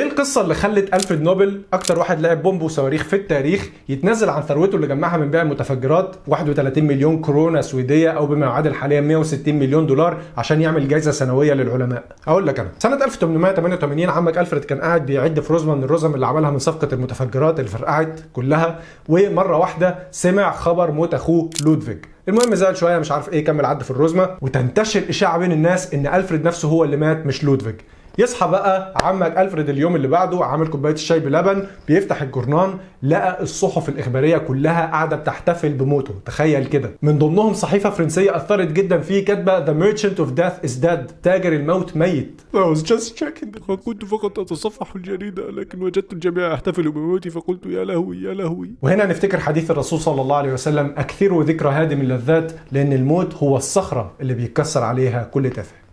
القصه اللي خلت الفريد نوبل اكتر واحد لعب بومب وصواريخ في التاريخ يتنازل عن ثروته اللي جمعها من بيع المتفجرات 31 مليون كورونا سويديه او بما يعادل حاليا 160 مليون دولار عشان يعمل جائزه سنويه للعلماء اقول لك انا سنه 1888 عمك الفريد كان قاعد بيعد في رزمه من الرزم اللي عملها من صفقه المتفجرات اللي فرقعت كلها ومره واحده سمع خبر موت اخوه لودفيج المهم زعل شويه مش عارف ايه كمل عد في الرزمه وتنتشر اشاعه بين الناس ان الفريد نفسه هو اللي مات مش لودفيج يصحى بقى عمك الفريد اليوم اللي بعده عامل كوبايه الشاي بلبن بيفتح الجورنان لقى الصحف الاخباريه كلها قاعده بتحتفل بموته تخيل كده من ضمنهم صحيفه فرنسيه اثرت جدا فيه كاتبه The Merchant of Death is dead تاجر الموت ميت I was just checking كنت فقط أتصفح الجريدة لكن وجدت الجميع يحتفل بموتي فقلت يا لهوي يا لهوي وهنا نفتكر حديث الرسول صلى الله عليه وسلم اكثروا ذكر هادم اللذات لان الموت هو الصخره اللي بيتكسر عليها كل تافه